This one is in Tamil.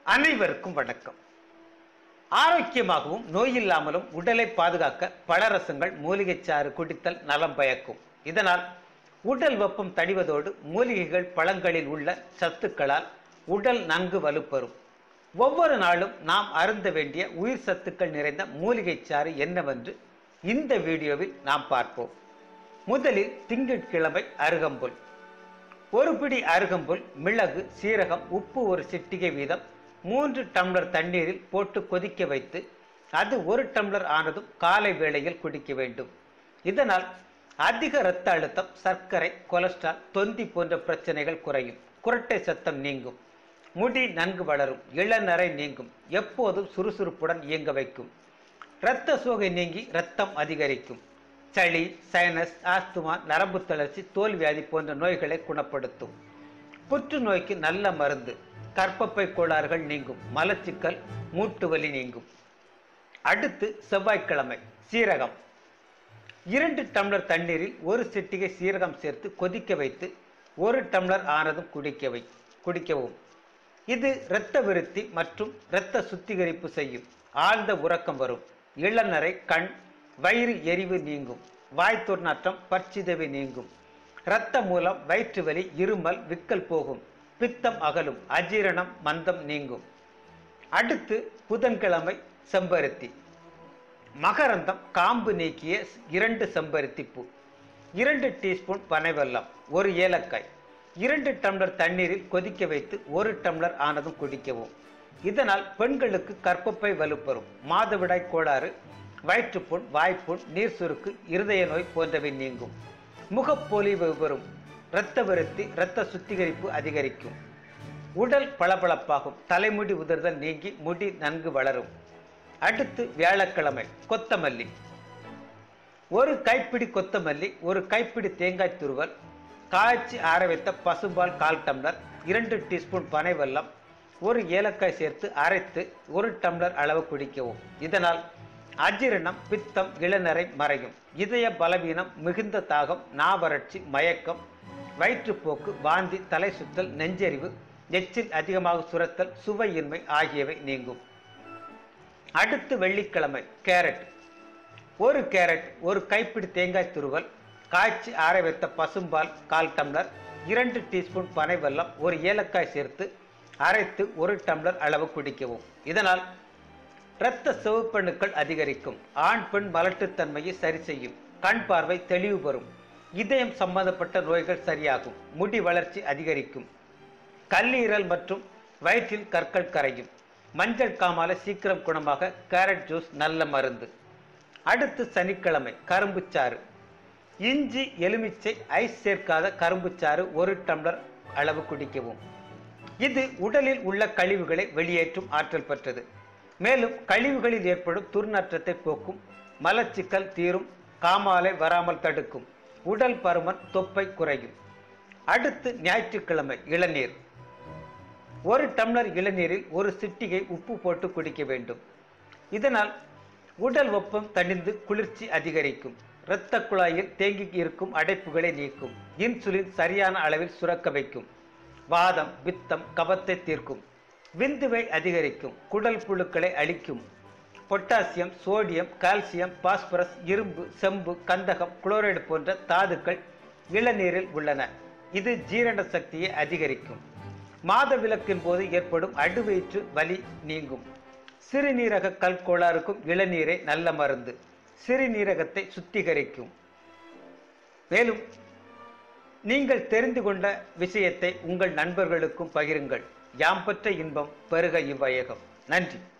அனைவருக்கும் வணக்கம் ஆரோக்கியமாகவும் நோயில்லாமலும் உடலை பாதுகாக்க பழரசங்கள் மூலிகைச் சாறு குடித்தல் நலம் பயக்கும் இதனால் உடல் வெப்பம் தணிவதோடு மூலிகைகள் பழங்களில் உள்ள சத்துக்களால் உடல் நன்கு வலுப்பெறும் ஒவ்வொரு நாளும் நாம் அருந்த வேண்டிய உயிர் சத்துக்கள் நிறைந்த மூலிகைச் சாறு என்னவென்று இந்த வீடியோவில் நாம் பார்ப்போம் முதலில் திங்கட்கிழமை அருகம்புல் ஒரு பிடி அருகம்புல் மிளகு சீரகம் உப்பு ஒரு சிட்டிகை வீதம் மூன்று டம்ளர் தண்ணீரில் போட்டு கொதிக்க வைத்து அது ஒரு டம்ளர் ஆனதும் காலை வேளையில் குடிக்க வேண்டும் இதனால் அதிக இரத்த அழுத்தம் சர்க்கரை கொலஸ்ட்ரால் தொந்தி போன்ற பிரச்சனைகள் குறையும் குரட்டை சத்தம் நீங்கும் முடி நன்கு வளரும் இளநரை நீங்கும் எப்போதும் சுறுசுறுப்புடன் இயங்க வைக்கும் இரத்த சோகை நீங்கி இரத்தம் அதிகரிக்கும் சளி சைனஸ் ஆஸ்துமா நரம்பு தளர்ச்சி தோல் வியாதி போன்ற நோய்களை குணப்படுத்தும் புற்றுநோய்க்கு நல்ல மருந்து கர்ப்பப்பை கோளாறுகள் நீங்கும் மலச்சிக்கல் மூட்டு வலி நீங்கும் அடுத்து செவ்வாய்க்கிழமை சீரகம் இரண்டு டம்ளர் தண்ணீரில் ஒரு சிட்டிகை சீரகம் சேர்த்து கொதிக்க வைத்து ஒரு டம்ளர் ஆனதும் குடிக்கவை குடிக்கவும் இது இரத்த விருத்தி மற்றும் இரத்த சுத்திகரிப்பு செய்யும் ஆழ்ந்த உறக்கம் வரும் இளநரை கண் வயிறு எரிவு நீங்கும் வாய் துர்நாற்றம் பற்சிதவி நீங்கும் இரத்த மூலம் வயிற்று வலி இருமல் விக்கல் போகும் பித்தம் அகலும் அஜீரணம் மந்தம் நீங்கும் அடுத்து புதன்கிழமை செம்பருத்தி மகரந்தம் காம்பு நீக்கிய இரண்டு செம்பருத்தி பூ இரண்டு டீஸ்பூன் பனைவெல்லம் ஒரு ஏலக்காய் இரண்டு டம்ளர் தண்ணீரில் கொதிக்க வைத்து ஒரு டம்ளர் ஆனதும் குடிக்கவும் இதனால் பெண்களுக்கு கர்ப்பப்பை வலுப்பெறும் மாதவிடாய் கோளாறு வயிற்றுப்புண் வாய்ப்புண் நீர் சுருக்கு இருதய நோய் போன்றவை நீங்கும் முகப்பொலிவு வரும் இரத்த விருத்தி இரத்த சுத்திகரிப்பு அதிகரிக்கும் உடல் பளபளப்பாகும் தலைமுடி உதிர்தல் நீங்கி முடி நன்கு வளரும் அடுத்து வியாழக்கிழமை கொத்தமல்லி ஒரு கைப்பிடி கொத்தமல்லி ஒரு கைப்பிடி தேங்காய் துருவல் காய்ச்சி ஆற வைத்த பசும்பால் கால் டம்ளர் இரண்டு டீஸ்பூன் பனை வெல்லம் ஒரு ஏலக்காய் சேர்த்து அரைத்து ஒரு டம்ளர் அளவு குடிக்கவும் இதனால் அஜீரணம் பித்தம் இளநரை மறையும் இதய பலவீனம் மிகுந்த தாகம் நாவறட்சி மயக்கம் வயிற்றுப்போக்கு வாந்தி தலை சுத்தல் நெஞ்செறிவு எச்சில் அதிகமாக சுரத்தல் சுவையின்மை ஆகியவை நீங்கும் அடுத்து வெள்ளிக்கிழமை கேரட் ஒரு கேரட் ஒரு கைப்பிடி தேங்காய் துருவல் காய்ச்சி ஆற வைத்த பசும்பால் கால் டம்ளர் இரண்டு டீஸ்பூன் பனை வெல்லம் ஒரு ஏலக்காய் சேர்த்து அரைத்து ஒரு டம்ளர் அளவு குடிக்கவும் இதனால் இரத்த சிவப்பணுக்கள் அதிகரிக்கும் ஆண் பெண் மலட்டுத்தன்மையை சரி செய்யும் கண் பார்வை தெளிவு பெறும் இதயம் சம்பந்தப்பட்ட நோய்கள் சரியாகும் முடி வளர்ச்சி அதிகரிக்கும் கல்லீரல் மற்றும் வயிற்றில் கற்கள் கரையும் மஞ்சள் காமால சீக்கிரம் குணமாக கேரட் ஜூஸ் நல்ல மருந்து அடுத்து சனிக்கிழமை கரும்புச்சாறு இஞ்சி எலுமிச்சை ஐஸ் சேர்க்காத கரும்புச்சாறு ஒரு டம்ளர் அளவு குடிக்கவும் இது உடலில் உள்ள கழிவுகளை வெளியேற்றும் ஆற்றல் பெற்றது மேலும் கழிவுகளில் ஏற்படும் துர்நாற்றத்தை போக்கும் மலச்சிக்கல் தீரும் காமாலை வராமல் தடுக்கும் உடல் பருமன் தொப்பை குறையும் அடுத்து ஞாயிற்றுக்கிழமை இளநீர் ஒரு டம்ளர் இளநீரில் ஒரு சிட்டிகை உப்பு போட்டு குடிக்க வேண்டும் இதனால் உடல் வெப்பம் தணிந்து குளிர்ச்சி அதிகரிக்கும் இரத்த குழாயில் தேங்கி இருக்கும் அடைப்புகளை நீக்கும் இன்சுலின் சரியான அளவில் சுரக்க வைக்கும் வாதம் பித்தம் கபத்தை தீர்க்கும் விந்துவை அதிகரிக்கும் குடல் புழுக்களை அழிக்கும் பொட்டாசியம் சோடியம் கால்சியம் பாஸ்பரஸ் இரும்பு செம்பு கந்தகம் குளோரைடு போன்ற தாதுக்கள் இளநீரில் உள்ளன இது ஜீரண சக்தியை அதிகரிக்கும் மாதவிலக்கின் போது ஏற்படும் அடுவயிற்று வலி நீங்கும் சிறுநீரக கல் கோளாறுக்கும் இளநீரை நல்ல மருந்து சிறுநீரகத்தை சுத்திகரிக்கும் மேலும் நீங்கள் தெரிந்து கொண்ட விஷயத்தை உங்கள் நண்பர்களுக்கும் பகிருங்கள் யாம் பெற்ற இன்பம் பெருக இவ்வையகம் நன்றி